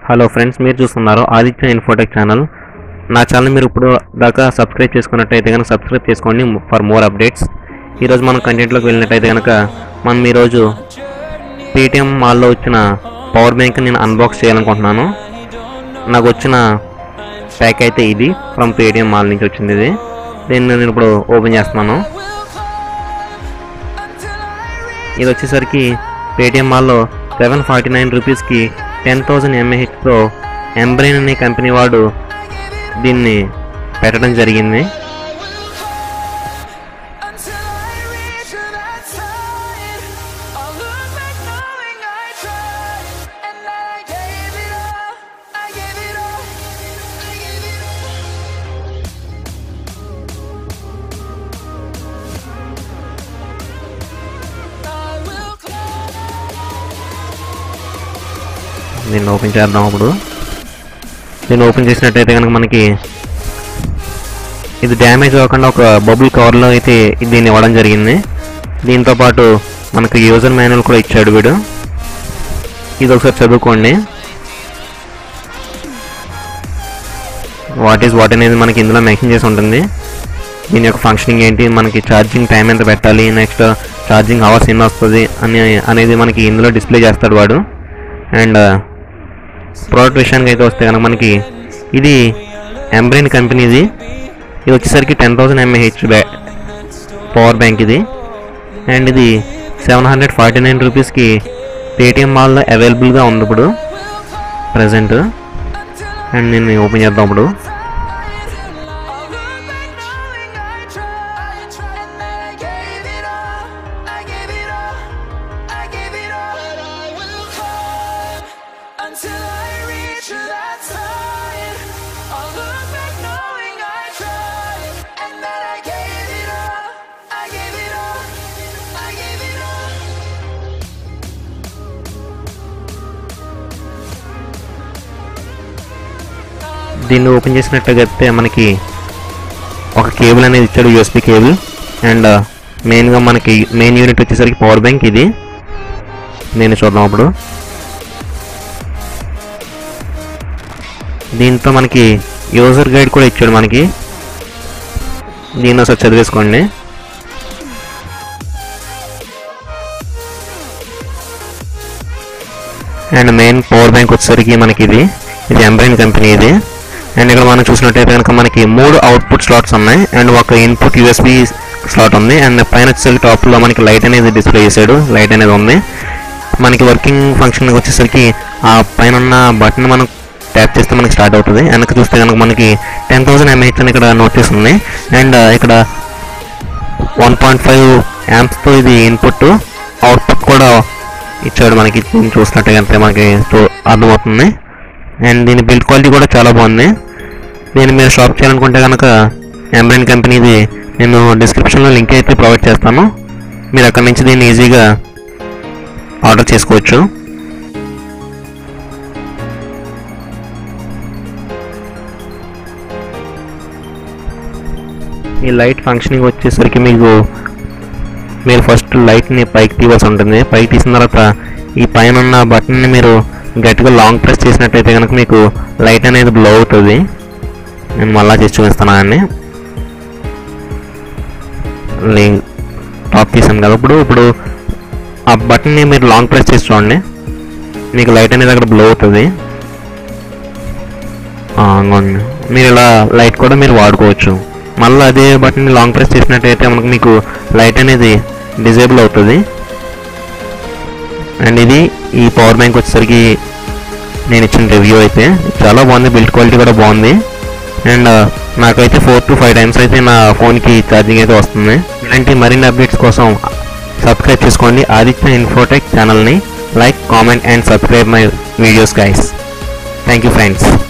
Hello friends మీరు చూస్తున్నారు Aditya Infotech channel నా ఛానల్ మీరు ఇప్పుడు దాకా సబ్స్క్రైబ్ చేసుకున్నట్టయితే కనుక సబ్స్క్రైబ్ చేసుకోండి ఫర్ మోర్ అప్డేట్స్ ఈరోజు మనం కంటెంట్లోకి వెళ్ళినట్టయితే కనుక మనం ఈరోజు పేటిఎం మాల్లో వచ్చిన పవర్ బ్యాంక్ నేను అన్బాక్స్ చేయాలనుకుంటున్నాను నాకు వచ్చిన ప్యాక్ అయితే ఇది ఫ్రమ్ పేటిఎం మాల్ నుంచి వచ్చింది ఇది దీన్ని నేను ఇప్పుడు ఓపెన్ చేస్తున్నాను ఇది వచ్చేసరికి పేటిఎం మాల్లో సెవెన్ ఫార్టీ నైన్ రూపీస్కి టెన్ థౌజండ్ ఎంఏహెచ్తో ఎంబ్రెయిన్ అనే కంపెనీ వాడు దీన్ని పెట్టడం జరిగింది Until I reach that side, I'll look back knowing I tried, and that I gave it all. I gave it all. I gave it all. I will దీన్ని open చేద్దాం అప్పుడు దీన్ని ఓపెన్ చేసినట్టయితే కనుక మనకి ఇది డ్యామేజ్ అవ్వకుండా ఒక బబుల్ కవర్లో అయితే దీన్ని ఇవ్వడం జరిగింది దీంతో పాటు మనకు యూజర్ మాన్యువల్ కూడా ఇచ్చాడు వీడు ఇది ఒకసారి చదువుకోండి వాట్ ఈస్ వాట్ అనేది మనకి ఇందులో మెన్షన్ చేసి ఉంటుంది దీని యొక్క ఫంక్షనింగ్ ఏంటి మనకి ఛార్జింగ్ టైం ఎంత పెట్టాలి నెక్స్ట్ ఛార్జింగ్ అవర్స్ ఎన్ని వస్తుంది అని అనేది మనకి ఇందులో డిస్ప్లే చేస్తాడు వాడు అండ్ ప్రోడక్ట్ విషయానికి అయితే వస్తే కనుక మనకి ఇది ఎంబ్రెయిన్ కంపెనీది ఇది వచ్చేసరికి టెన్ థౌసండ్ ఎంఏహెచ్ బ్యా పవర్ బ్యాంక్ ఇది అండ్ ఇది సెవెన్ హండ్రెడ్ ఫార్టీ నైన్ రూపీస్కి పేటిఎం మాల్లో అవైలబుల్గా ఉంది ఇప్పుడు ప్రజెంట్ అండ్ నేను ఓపెన్ చేద్దాం ఇప్పుడు Until I reach that side, I'll look back knowing I tried, and that I gave it all. I gave it all. I gave it all. దీన్ని open చేసినట్టుగా అయితే మనకి ఒక కేబుల్ అనేది ఇచ్చాడు యూఎస్బి కేబుల్ అండ్ మెయిన్గా మనకి మెయిన్ యూనిట్ వచ్చేసరికి పవర్ బ్యాంక్ ఇది నేను చూద్దాం అప్పుడు దీంతో మనకి యూజర్ గైడ్ కూడా ఇచ్చాడు మనకి దీన్ని ఒకసారి చదివేసుకోండి అండ్ మెయిన్ పవర్ బ్యాంక్ వచ్చేసరికి మనకి ఇది ఇది ఎంబ్రైన్ కంపెనీ ఇది అండ్ ఇక్కడ మనం చూసినట్టయితే కనుక మనకి మూడు అవుట్పుట్ స్లాట్స్ ఉన్నాయి అండ్ ఒక ఇన్పుట్ యూఎస్బి స్లాట్ ఉంది అండ్ పైన వచ్చేసరికి టాప్లో మనకి లైట్ అనేది డిస్ప్లే చేశాడు లైట్ అనేది ఉంది మనకి వర్కింగ్ ఫంక్షన్ వచ్చేసరికి ఆ పైన ఉన్న బటన్ మనం ట్యాప్ చేస్తే మనకి స్టార్ట్ అవుతుంది వెనక చూస్తే కనుక మనకి టెన్ థౌసండ్ ఎంఏహెచ్ అని ఇక్కడ నోటీస్ ఉంది అండ్ ఇక్కడ వన్ పాయింట్ ఫైవ్ తో ఇది ఇన్పుట్ అవుట్పుట్ కూడా ఇచ్చాడు మనకి దీన్ని చూసినట్టుగా అంతే మనకి చూ- అర్థమవుతుంది అండ్ దీని బిల్డ్ క్వాలిటీ కూడా చాలా బాగుంది దీన్ని మీరు షాప్ చేయాలనుకుంటే కనుక ఎంబ్రైన్ కంపెనీది నేను డిస్క్రిప్షన్లో లింక్ అయితే ప్రొవైడ్ చేస్తాను మీరు అక్కడ నుంచి దీన్ని ఈజీగా ఆర్డర్ చేసుకోవచ్చు ఈ లైట్ ఫంక్షనింగ్ వచ్చేసరికి మీకు మీరు ఫస్ట్ లైట్ని పైకి తీవాల్సి ఉంటుంది పైకి తీసిన తర్వాత ఈ పైన ఉన్న బటన్ని మీరు గట్టిగా లాంగ్ ప్రెస్ చేసినట్టయితే కనుక మీకు లైట్ అనేది బ్లో అవుతుంది నేను మళ్ళా చేసి చూపిస్తున్నానండి లే- టాప్ తీసాను కదా ఇప్పుడు ఇప్పుడు ఆ బటన్ని మీరు లాంగ్ ప్రెస్ చేసి చూడండి మీకు లైట్ అనేది అక్కడ బ్లో అవుతుంది ఆ, అవునండి. మీరు ఇలా లైట్ కూడా మీరు వాడుకోవచ్చు మళ్ళీ అదే బటన్ లాంగ్ ప్రెస్ చేసినట్టయితే మనకు మీకు లైట్ అనేది డిజేబుల్ అవుతుంది అండ్ ఇది ఈ పవర్ బ్యాంక్ వచ్చేసరికి నేను ఇచ్చిన రివ్యూ అయితే చాలా బాగుంది బిల్డ్ క్వాలిటీ కూడా బాగుంది అండ్ నాకైతే ఫోర్ టు ఫైవ్ టైమ్స్ అయితే నా ఫోన్కి ఛార్జింగ్ అయితే వస్తుంది ఇలాంటి మరిన్ని అప్డేట్స్ కోసం సబ్స్క్రైబ్ చేసుకోండి ఆదిత్య ఇన్ఫోటెక్ ఛానల్ని like comment and subscribe my videos guys thank you friends